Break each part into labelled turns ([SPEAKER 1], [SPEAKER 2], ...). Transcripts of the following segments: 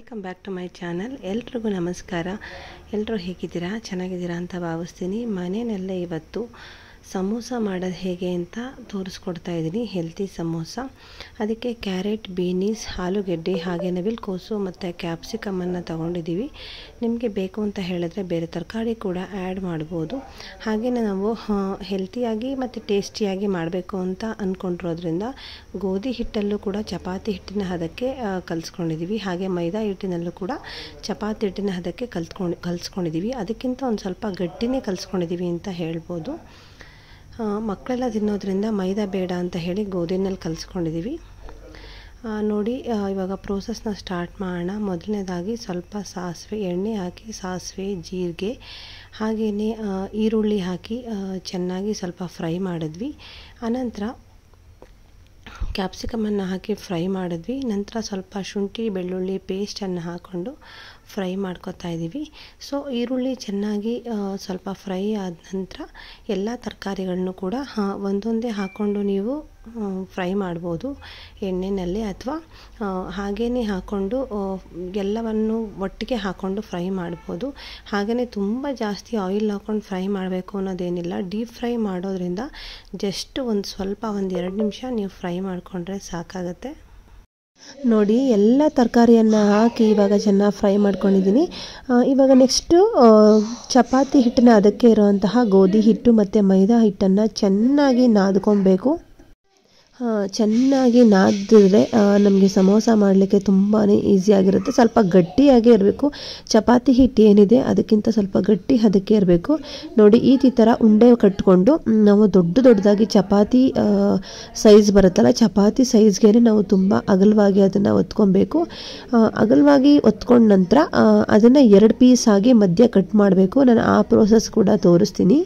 [SPEAKER 1] welcome back to my channel ಎಲ್ರಿಗೂ ನಮಸ್ಕಾರ ಎಲ್ಲರೂ ಹೇಗಿದ್ದೀರಾ ಚೆನ್ನಾಗಿದ್ದೀರಾ ಅಂತ ಭಾವಿಸ್ತೀನಿ ಮನೆಯಲ್ಲೇ ಇವತ್ತು ಸಮೋಸ ಮಾಡೋದು ಹೇಗೆ ಅಂತ ತೋರಿಸ್ಕೊಡ್ತಾ ಇದ್ದೀನಿ ಹೆಲ್ತಿ ಸಮೋಸ ಅದಕ್ಕೆ ಕ್ಯಾರೆಟ್ ಬೀನೀಸ್ ಆಲೂಗೆಡ್ಡೆ ಹಾಗೆ ನವಿಲ್ಕೋಸು ಮತ್ತು ಕ್ಯಾಪ್ಸಿಕಮನ್ನು ತೊಗೊಂಡಿದ್ದೀವಿ ನಿಮಗೆ ಬೇಕು ಅಂತ ಹೇಳಿದ್ರೆ ಬೇರೆ ತರಕಾರಿ ಕೂಡ ಆ್ಯಡ್ ಮಾಡ್ಬೋದು ಹಾಗೆಯೇ ನಾವು ಹೆಲ್ತಿಯಾಗಿ ಮತ್ತು ಟೇಸ್ಟಿಯಾಗಿ ಮಾಡಬೇಕು ಅಂತ ಅಂದ್ಕೊಂಡಿರೋದ್ರಿಂದ ಗೋಧಿ ಹಿಟ್ಟಲ್ಲೂ ಕೂಡ ಚಪಾತಿ ಹಿಟ್ಟಿನ ಹದಕ್ಕೆ ಕಲಿಸ್ಕೊಂಡಿದ್ದೀವಿ ಹಾಗೆ ಮೈದಾ ಹಿಟ್ಟಿನಲ್ಲೂ ಕೂಡ ಚಪಾತಿ ಹಿಟ್ಟಿನ ಹದಕ್ಕೆ ಕಲ್ತ್ಕೊಂಡು ಕಲಿಸ್ಕೊಂಡಿದ್ದೀವಿ ಅದಕ್ಕಿಂತ ಒಂದು ಸ್ವಲ್ಪ ಗಟ್ಟಿನೇ ಕಲಿಸ್ಕೊಂಡಿದ್ದೀವಿ ಅಂತ ಹೇಳ್ಬೋದು ಮಕ್ಕಳೆಲ್ಲ ತಿನ್ನೋದ್ರಿಂದ ಮೈದಾ ಬೇಡ ಅಂತ ಹೇಳಿ ಗೋಧಿನಲ್ಲಿ ಕಲಿಸ್ಕೊಂಡಿದ್ದೀವಿ ನೋಡಿ ಇವಾಗ ಪ್ರೋಸೆಸ್ನ ಸ್ಟಾರ್ಟ್ ಮಾಡೋಣ ಮೊದಲನೇದಾಗಿ ಸ್ವಲ್ಪ ಸಾಸಿವೆ ಎಣ್ಣೆ ಹಾಕಿ ಸಾಸಿವೆ ಜೀರಿಗೆ ಹಾಗೆಯೇ ಈರುಳ್ಳಿ ಹಾಕಿ ಚೆನ್ನಾಗಿ ಸ್ವಲ್ಪ ಫ್ರೈ ಮಾಡಿದ್ವಿ ಆನಂತರ ಕ್ಯಾಪ್ಸಿಕಮನ್ನು ಹಾಕಿ ಫ್ರೈ ಮಾಡಿದ್ವಿ ನಂತರ ಸ್ವಲ್ಪ ಶುಂಠಿ ಬೆಳ್ಳುಳ್ಳಿ ಪೇಸ್ಟನ್ನು ಹಾಕ್ಕೊಂಡು ಫ್ರೈ ಮಾಡ್ಕೊತಾ ಇದ್ದೀವಿ ಸೊ ಈರುಳ್ಳಿ ಚೆನ್ನಾಗಿ ಸ್ವಲ್ಪ ಫ್ರೈ ಆದ ನಂತರ ಎಲ್ಲ ತರಕಾರಿಗಳನ್ನು ಕೂಡ ಒಂದೊಂದೇ ಹಾಕ್ಕೊಂಡು ನೀವು ಫ್ರೈ ಮಾಡ್ಬೋದು ಎಣ್ಣೆಯಲ್ಲಿ ಅಥವಾ ಹಾಗೇ ಹಾಕ್ಕೊಂಡು ಎಲ್ಲವನ್ನು ಒಟ್ಟಿಗೆ ಹಾಕ್ಕೊಂಡು ಫ್ರೈ ಮಾಡ್ಬೋದು ಹಾಗೆಯೇ ತುಂಬ ಜಾಸ್ತಿ ಆಯಿಲ್ ಹಾಕ್ಕೊಂಡು ಫ್ರೈ ಮಾಡಬೇಕು ಅನ್ನೋದೇನಿಲ್ಲ ಡೀಪ್ ಫ್ರೈ ಮಾಡೋದ್ರಿಂದ ಜಸ್ಟ್ ಒಂದು ಸ್ವಲ್ಪ ಒಂದು ಎರಡು ನಿಮಿಷ ನೀವು ಫ್ರೈ ಮಾಡಿಕೊಂಡ್ರೆ ಸಾಕಾಗತ್ತೆ ನೋಡಿ ಎಲ್ಲ ತರಕಾರಿಯನ್ನು ಹಾಕಿ ಇವಾಗ ಚೆನ್ನಾಗಿ ಫ್ರೈ ಮಾಡ್ಕೊಂಡಿದ್ದೀನಿ ಇವಾಗ ನೆಕ್ಸ್ಟು ಚಪಾತಿ ಹಿಟ್ಟಿನ ಅದಕ್ಕೆ ಇರುವಂತಹ ಗೋಧಿ ಹಿಟ್ಟು ಮತ್ತು ಮೈದಾ ಹಿಟ್ಟನ್ನು ಚೆನ್ನಾಗಿ ನಾದ್ಕೊಬೇಕು ಚೆನ್ನಾಗಿ ನಾದಿದ್ರೆ ನಮಗೆ ಸಮೋಸ ಮಾಡಲಿಕ್ಕೆ ತುಂಬಾ ಈಸಿಯಾಗಿರುತ್ತೆ ಸ್ವಲ್ಪ ಗಟ್ಟಿಯಾಗೇ ಇರಬೇಕು ಚಪಾತಿ ಹಿಟ್ಟು ಏನಿದೆ ಅದಕ್ಕಿಂತ ಸ್ವಲ್ಪ ಗಟ್ಟಿ ಅದಕ್ಕೆ ಇರಬೇಕು ನೋಡಿ ಈ ಥರ ಉಂಡೆ ಕಟ್ಕೊಂಡು ನಾವು ದೊಡ್ಡ ದೊಡ್ಡದಾಗಿ ಚಪಾತಿ ಸೈಜ್ ಬರುತ್ತಲ್ಲ ಚಪಾತಿ ಸೈಜ್ಗೆ ನಾವು ತುಂಬ ಅಗಲವಾಗಿ ಅದನ್ನು ಒತ್ಕೊಬೇಕು ಅಗಲವಾಗಿ ಒತ್ಕೊಂಡ ನಂತರ ಅದನ್ನು ಎರಡು ಪೀಸ್ ಆಗಿ ಮಧ್ಯ ಕಟ್ ಮಾಡಬೇಕು ನಾನು ಆ ಪ್ರೋಸೆಸ್ ಕೂಡ ತೋರಿಸ್ತೀನಿ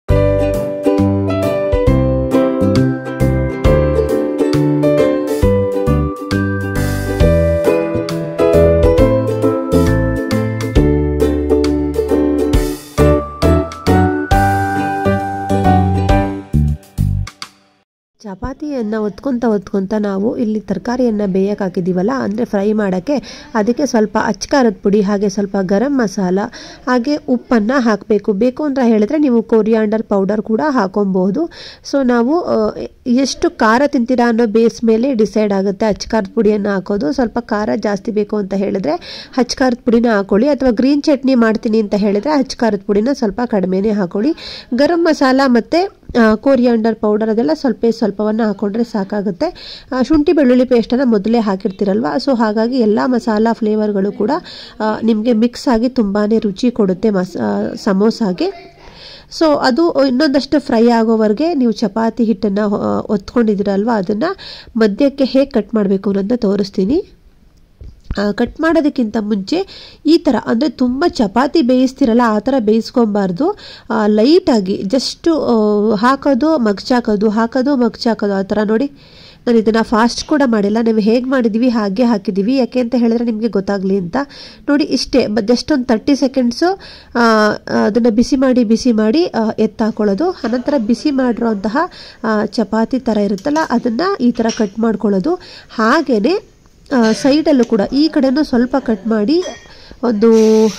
[SPEAKER 1] ಚಪಾತಿಯನ್ನು ಒತ್ಕೊತ ಒತ್ಕೊತ ನಾವು ಇಲ್ಲಿ ತರಕಾರಿಯನ್ನು ಬೇಯಕ್ಕೆ ಹಾಕಿದ್ದೀವಲ್ಲ ಅಂದರೆ ಫ್ರೈ ಮಾಡೋಕ್ಕೆ ಅದಕ್ಕೆ ಸ್ವಲ್ಪ ಅಚ್ಕಾರದ ಪುಡಿ ಹಾಗೆ ಸ್ವಲ್ಪ ಗರಂ ಮಸಾಲ ಹಾಗೆ ಉಪ್ಪನ್ನು ಹಾಕಬೇಕು ಬೇಕು ಅಂತ ಹೇಳಿದ್ರೆ ನೀವು ಕೊರಿಯಾಂಡರ್ ಪೌಡರ್ ಕೂಡ ಹಾಕೊಬಹುದು ಸೊ ನಾವು ಎಷ್ಟು ಖಾರ ತಿಂತೀರಾ ಅನ್ನೋ ಬೇಸ್ ಮೇಲೆ ಡಿಸೈಡ್ ಆಗುತ್ತೆ ಅಚ್ಕಾರದ ಪುಡಿಯನ್ನು ಹಾಕೋದು ಸ್ವಲ್ಪ ಖಾರ ಜಾಸ್ತಿ ಬೇಕು ಅಂತ ಹೇಳಿದ್ರೆ ಹಚ್ಕಾರದ ಪುಡಿನ ಹಾಕೊಳ್ಳಿ ಅಥವಾ ಗ್ರೀನ್ ಚಟ್ನಿ ಮಾಡ್ತೀನಿ ಅಂತ ಹೇಳಿದ್ರೆ ಹಚ್ಕಾರದ ಪುಡಿನ ಸ್ವಲ್ಪ ಕಡಿಮೆನೇ ಹಾಕೊಳ್ಳಿ ಗರಂ ಮಸಾಲ ಮತ್ತು ಕೋರಿಯಾಂಡರ್ ಪೌಡರ್ ಅದೆಲ್ಲ ಸ್ವಲ್ಪ ಸ್ವಲ್ಪವನ್ನು ಹಾಕೊಂಡ್ರೆ ಸಾಕಾಗುತ್ತೆ ಶುಂಠಿ ಬೆಳ್ಳುಳ್ಳಿ ಪೇಸ್ಟನ್ನು ಮೊದಲೇ ಹಾಕಿರ್ತೀರಲ್ವ ಸೊ ಹಾಗಾಗಿ ಎಲ್ಲ ಮಸಾಲ ಫ್ಲೇವರ್ಗಳು ಕೂಡ ನಿಮಗೆ ಮಿಕ್ಸ್ ಆಗಿ ತುಂಬಾ ರುಚಿ ಕೊಡುತ್ತೆ ಮಸ್ ಸಮೋಸಾಗೆ ಸೊ ಅದು ಇನ್ನೊಂದಷ್ಟು ಫ್ರೈ ಆಗೋವರೆಗೆ ನೀವು ಚಪಾತಿ ಹಿಟ್ಟನ್ನು ಒತ್ಕೊಂಡಿದ್ದೀರಲ್ವ ಅದನ್ನು ಮಧ್ಯಕ್ಕೆ ಹೇಗೆ ಕಟ್ ಮಾಡಬೇಕು ಅನ್ನೋದನ್ನ ತೋರಿಸ್ತೀನಿ ಕಟ್ ಮಾಡೋದಕ್ಕಿಂತ ಮುಂಚೆ ಈ ಥರ ಅಂದರೆ ತುಂಬ ಚಪಾತಿ ಬೇಯಿಸ್ತಿರಲ್ಲ ಆ ಥರ ಬೇಯಿಸ್ಕೊಬಾರ್ದು ಲೈಟಾಗಿ ಜಸ್ಟು ಹಾಕೋದು ಮಗ್ಚಾಕೋದು ಹಾಕೋದು ಮಗ್ಚಾಕೋದು ಆ ಥರ ನೋಡಿ ನಾನು ಇದನ್ನು ಫಾಸ್ಟ್ ಕೂಡ ಮಾಡಿಲ್ಲ ನಾವು ಹೇಗೆ ಮಾಡಿದ್ದೀವಿ ಹಾಗೆ ಹಾಕಿದ್ದೀವಿ ಯಾಕೆ ಅಂತ ಹೇಳಿದ್ರೆ ನಿಮಗೆ ಗೊತ್ತಾಗಲಿ ಅಂತ ನೋಡಿ ಇಷ್ಟೇ ಜಸ್ಟ್ ಒಂದು ತರ್ಟಿ ಸೆಕೆಂಡ್ಸು ಅದನ್ನು ಬಿಸಿ ಮಾಡಿ ಬಿಸಿ ಮಾಡಿ ಎತ್ತಾಕೊಳ್ಳೋದು ಅನಂತರ ಬಿಸಿ ಮಾಡಿರೋಂತಹ ಚಪಾತಿ ಥರ ಇರುತ್ತಲ್ಲ ಅದನ್ನು ಈ ಥರ ಕಟ್ ಮಾಡ್ಕೊಳ್ಳೋದು ಹಾಗೆಯೇ ಸೈಡಲ್ಲೂ ಕೂಡ ಈ ಕಡೆನೂ ಸ್ವಲ್ಪ ಕಟ್ ಮಾಡಿ ಒಂದು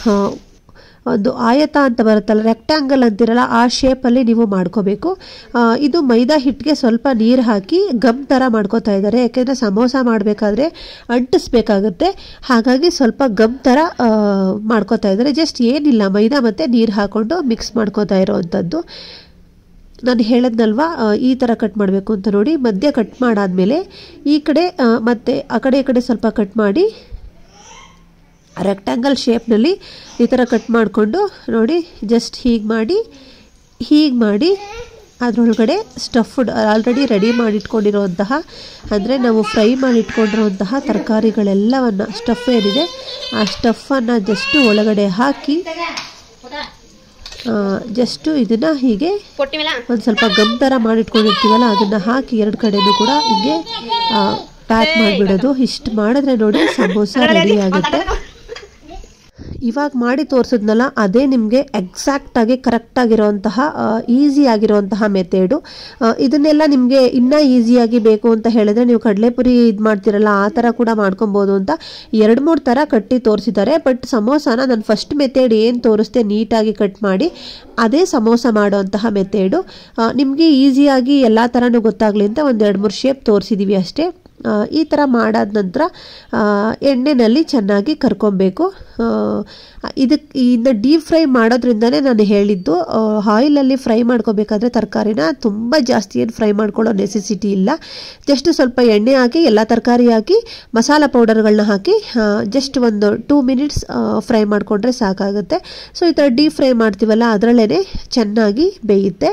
[SPEAKER 1] ಒಂದು ಆಯತ ಅಂತ ಬರುತ್ತಲ್ಲ ರೆಕ್ಟ್ಯಾಂಗಲ್ ಅಂತಿರಲ್ಲ ಆ ಶೇಪಲ್ಲಿ ನೀವು ಮಾಡ್ಕೋಬೇಕು ಇದು ಮೈದಾ ಹಿಟ್ಟಿಗೆ ಸ್ವಲ್ಪ ನೀರು ಹಾಕಿ ಗಮ್ ಥರ ಮಾಡ್ಕೋತಾ ಇದ್ದಾರೆ ಯಾಕೆಂದರೆ ಸಮೋಸ ಮಾಡಬೇಕಾದ್ರೆ ಅಂಟಿಸ್ಬೇಕಾಗುತ್ತೆ ಹಾಗಾಗಿ ಸ್ವಲ್ಪ ಗಮ್ ಥರ ಮಾಡ್ಕೋತಾ ಇದ್ದಾರೆ ಜಸ್ಟ್ ಏನಿಲ್ಲ ಮೈದಾ ಮತ್ತು ನೀರು ಹಾಕ್ಕೊಂಡು ಮಿಕ್ಸ್ ಮಾಡ್ಕೋತಾ ಇರೋವಂಥದ್ದು ನಾನು ಹೇಳದ್ನಲ್ವಾ ಈ ಥರ ಕಟ್ ಮಾಡಬೇಕು ಅಂತ ನೋಡಿ ಮಧ್ಯ ಕಟ್ ಮಾಡಾದಮೇಲೆ ಈ ಕಡೆ ಮತ್ತು ಆ ಕಡೆ ಈ ಕಡೆ ಸ್ವಲ್ಪ ಕಟ್ ಮಾಡಿ ರೆಕ್ಟ್ಯಾಂಗಲ್ ಶೇಪ್ನಲ್ಲಿ ಈ ಥರ ಕಟ್ ಮಾಡಿಕೊಂಡು ನೋಡಿ ಜಸ್ಟ್ ಹೀಗೆ ಮಾಡಿ ಹೀಗೆ ಮಾಡಿ ಅದರೊಳಗಡೆ ಸ್ಟಫ್ಡ್ ಆಲ್ರೆಡಿ ರೆಡಿ ಮಾಡಿಟ್ಕೊಂಡಿರೋಂತಹ ಅಂದರೆ ನಾವು ಫ್ರೈ ಮಾಡಿಟ್ಕೊಂಡಿರೋಂತಹ ತರಕಾರಿಗಳೆಲ್ಲವನ್ನು ಸ್ಟಫ್ ಏನಿದೆ ಆ ಸ್ಟಫನ್ನು ಜಸ್ಟು ಒಳಗಡೆ ಹಾಕಿ ಜಸ್ಟು ಇದನ್ನು ಹೀಗೆ ಒಂದು ಸ್ವಲ್ಪ ಗಮ್ ಥರ ಮಾಡಿಟ್ಕೊಂಡಿರ್ತೀವಲ್ಲ ಅದನ್ನು ಹಾಕಿ ಎರಡು ಕಡೆನೂ ಕೂಡ ಹೀಗೆ ಪ್ಯಾಕ್ ಮಾಡಿಬಿಡೋದು ಇಷ್ಟು ಮಾಡಿದ್ರೆ ನೋಡಿ ಸಮೋಸ ರೆಡಿ ಆಗುತ್ತೆ ಇವಾಗ ಮಾಡಿ ತೋರಿಸಿದ್ನಲ್ಲ ಅದೇ ನಿಮಗೆ ಎಕ್ಸಾಕ್ಟಾಗಿ ಕರೆಕ್ಟಾಗಿರೋಂತಹ ಈಸಿ ಆಗಿರೋಂತಹ ಮೆಥೇಡು ಇದನ್ನೆಲ್ಲ ನಿಮಗೆ ಇನ್ನೂ ಈಸಿಯಾಗಿ ಬೇಕು ಅಂತ ಹೇಳಿದ್ರೆ ನೀವು ಕಡಲೆಪುರಿ ಇದು ಮಾಡ್ತಿರಲ್ಲ ಆ ಥರ ಕೂಡ ಮಾಡ್ಕೊಬೋದು ಅಂತ ಎರಡು ಮೂರು ಥರ ಕಟ್ಟಿ ತೋರಿಸಿದ್ದಾರೆ ಬಟ್ ಸಮೋಸಾನ ನಾನು ಫಸ್ಟ್ ಮೆಥೇಡ್ ಏನು ತೋರಿಸ್ದೆ ನೀಟಾಗಿ ಕಟ್ ಮಾಡಿ ಅದೇ ಸಮೋಸ ಮಾಡೋಂತಹ ಮೆಥೇಡು ನಿಮಗೆ ಈಸಿಯಾಗಿ ಎಲ್ಲ ಥರನೂ ಗೊತ್ತಾಗಲಿ ಅಂತ ಒಂದು ಎರಡು ಮೂರು ಶೇಪ್ ತೋರಿಸಿದ್ದೀವಿ ಅಷ್ಟೇ ಆ, ಈ ಥರ ಮಾಡಾದ ನಂತರ ಆ, ಎಣ್ಣೆನಲ್ಲಿ ಚೆನ್ನಾಗಿ ಕರ್ಕೊಬೇಕು ಇದಕ್ಕೆ ಇನ್ನು ಡೀಪ್ ಫ್ರೈ ಮಾಡೋದ್ರಿಂದನೇ ನಾನು ಹೇಳಿದ್ದು ಆಯಿಲಲ್ಲಿ ಫ್ರೈ ಮಾಡ್ಕೋಬೇಕಾದ್ರೆ ತರಕಾರಿನ ತುಂಬ ಜಾಸ್ತಿ ಏನು ಫ್ರೈ ಮಾಡ್ಕೊಳ್ಳೋ ನೆಸೆಸಿಟಿ ಇಲ್ಲ ಜಸ್ಟ್ ಸ್ವಲ್ಪ ಎಣ್ಣೆ ಹಾಕಿ ಎಲ್ಲ ತರಕಾರಿ ಹಾಕಿ ಮಸಾಲ ಪೌಡರ್ಗಳನ್ನ ಹಾಕಿ ಜಸ್ಟ್ ಒಂದು ಟೂ ಮಿನಿಟ್ಸ್ ಫ್ರೈ ಮಾಡಿಕೊಂಡ್ರೆ ಸಾಕಾಗುತ್ತೆ ಸೊ ಈ ಥರ ಡೀಪ್ ಫ್ರೈ ಮಾಡ್ತೀವಲ್ಲ ಅದರಲ್ಲೇ ಚೆನ್ನಾಗಿ ಬೇಯುತ್ತೆ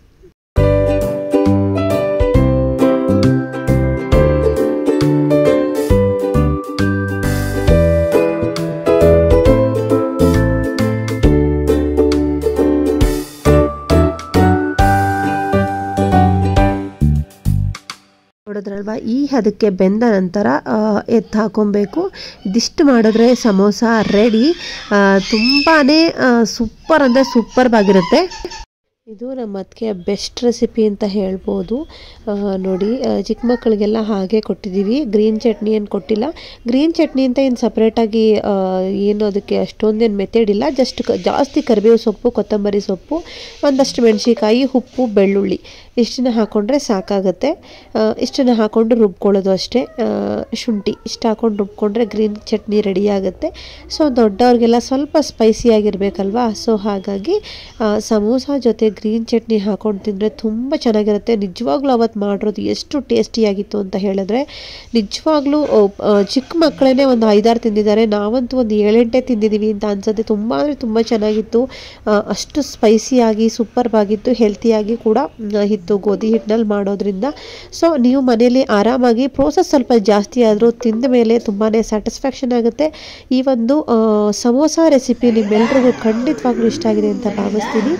[SPEAKER 1] ನೋಡಿದ್ರಲ್ವಾ ಈ ಹದಕ್ಕೆ ಬೆಂದ ನಂತರ ಎತ್ತು ಹಾಕೊಬೇಕು ಇದಿಷ್ಟು ಮಾಡಿದ್ರೆ ಸಮೋಸ ರೆಡಿ ತುಂಬಾ ಸೂಪರ್ ಅಂದರೆ ಸೂಪರ್ಬ್ ಆಗಿರುತ್ತೆ ಇದು ನಮ್ಮ ಅದಕ್ಕೆ ಬೆಸ್ಟ್ ರೆಸಿಪಿ ಅಂತ ಹೇಳ್ಬೋದು ಆ, ನೋಡಿ ಆ, ಚಿಕ್ಕ ಮಕ್ಕಳಿಗೆಲ್ಲ ಹಾಗೆ ಕೊಟ್ಟಿದ್ದೀವಿ ಗ್ರೀನ್ ಚಟ್ನಿ ಏನು ಕೊಟ್ಟಿಲ್ಲ ಗ್ರೀನ್ ಚಟ್ನಿ ಅಂತ ಏನು ಸಪ್ರೇಟಾಗಿ ಏನು ಅದಕ್ಕೆ ಅಷ್ಟೊಂದೇನು ಮೆಥಡ್ ಇಲ್ಲ ಜಸ್ಟ್ ಜಾಸ್ತಿ ಕರಿಬೇವು ಸೊಪ್ಪು ಕೊತ್ತಂಬರಿ ಸೊಪ್ಪು ಒಂದಷ್ಟು ಮೆಣಸಿಕಾಯಿ ಉಪ್ಪು ಬೆಳ್ಳುಳ್ಳಿ ಇಷ್ಟನ್ನ ಹಾಕ್ಕೊಂಡ್ರೆ ಸಾಕಾಗುತ್ತೆ ಆ, ಇಷ್ಟನ್ನ ಹಾಕ್ಕೊಂಡು ರುಬ್ಕೊಳ್ಳೋದು ಅಷ್ಟೇ ಆ, ಶುಂಠಿ ಇಷ್ಟು ಹಾಕ್ಕೊಂಡು ರುಬ್ಕೊಂಡ್ರೆ ಗ್ರೀನ್ ಚಟ್ನಿ ರೆಡಿ ಆಗುತ್ತೆ ಸೊ ದೊಡ್ಡವ್ರಿಗೆಲ್ಲ ಸ್ವಲ್ಪ ಸ್ಪೈಸಿಯಾಗಿರ್ಬೇಕಲ್ವಾ ಸೊ ಹಾಗಾಗಿ ಆ, ಸಮೋಸ ಜೊತೆ ಗ್ರೀನ್ ಚಟ್ನಿ ಹಾಕೊಂಡು ತಿಂದರೆ ತುಂಬ ಚೆನ್ನಾಗಿರುತ್ತೆ ನಿಜವಾಗ್ಲೂ ಅವತ್ತು ಮಾಡಿರೋದು ಎಷ್ಟು ಟೇಸ್ಟಿಯಾಗಿತ್ತು ಅಂತ ಹೇಳಿದ್ರೆ ನಿಜವಾಗ್ಲೂ ಆ, ಆ, ಚಿಕ್ಕ ಮಕ್ಕಳೇ ಒಂದು ಐದಾರು ತಿಂದಿದ್ದಾರೆ ನಾವಂತೂ ಒಂದು ಏಳೆಂಟೇ ತಿಂದಿದ್ದೀವಿ ಅಂತ ಅನ್ಸುತ್ತೆ ತುಂಬ ಅಂದರೆ ತುಂಬ ಚೆನ್ನಾಗಿತ್ತು ಆ, ಅಷ್ಟು ಸ್ಪೈಸಿಯಾಗಿ ಸೂಪರ್ಬ್ ಆಗಿತ್ತು ಹೆಲ್ತಿಯಾಗಿ ಕೂಡ ಮ್, ಇತ್ತು ಗೋಧಿ ಹಿಟ್ಟಿನಲ್ಲಿ ಮಾಡೋದ್ರಿಂದ ಸೊ ನೀವು ಮನೇಲಿ ಆರಾಮಾಗಿ ಪ್ರೋಸೆಸ್ ಸ್ವಲ್ಪ ಜಾಸ್ತಿ ಆದರೂ ತಿಂದ ಮೇಲೆ ತುಂಬಾ ಸ್ಯಾಟಿಸ್ಫ್ಯಾಕ್ಷನ್ ಆಗುತ್ತೆ ಈ ಒಂದು ಆ, ಸಮೋಸ ರೆಸಿಪಿ ನಿಮ್ಮೆಲ್ರಿಗೂ ಖಂಡಿತವಾಗ್ಲೂ ಇಷ್ಟ ಆಗಿದೆ ಅಂತ ಭಾವಿಸ್ತೀನಿ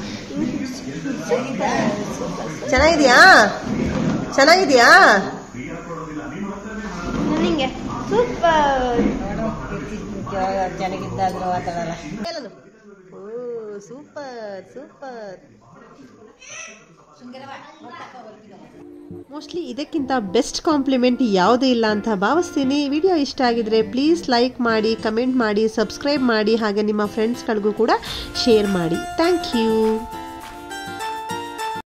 [SPEAKER 1] ಚೆನ್ನಾಗಿದೆಯಾ ಚೆನ್ನಾಗಿದೆಯಾ
[SPEAKER 2] ನಿಂಗೆ ಸೂಪರ್
[SPEAKER 3] ಚೆನ್ನಾಗಿದ್ದಾದ್ರು ಮಾತಾಡಲ್ಲ
[SPEAKER 1] ಸೂಪರ್ ಸೂಪರ್ ಮೋಸ್ಟ್ಲಿ ಇದಕ್ಕಿಂತ ಬೆಸ್ಟ್ ಕಾಂಪ್ಲಿಮೆಂಟ್ ಯಾವುದೇ ಇಲ್ಲ ಅಂತ ಭಾವಿಸ್ತೀನಿ ವಿಡಿಯೋ ಇಷ್ಟ ಆಗಿದ್ರೆ ಪ್ಲೀಸ್ ಲೈಕ್ ಮಾಡಿ ಕಮೆಂಟ್ ಮಾಡಿ ಸಬ್ಸ್ಕ್ರೈಬ್ ಮಾಡಿ ಹಾಗೆ ನಿಮ್ಮ ಫ್ರೆಂಡ್ಸ್ಗಳಿಗೂ ಕೂಡ ಶೇರ್ ಮಾಡಿ ಥ್ಯಾಂಕ್ ಯು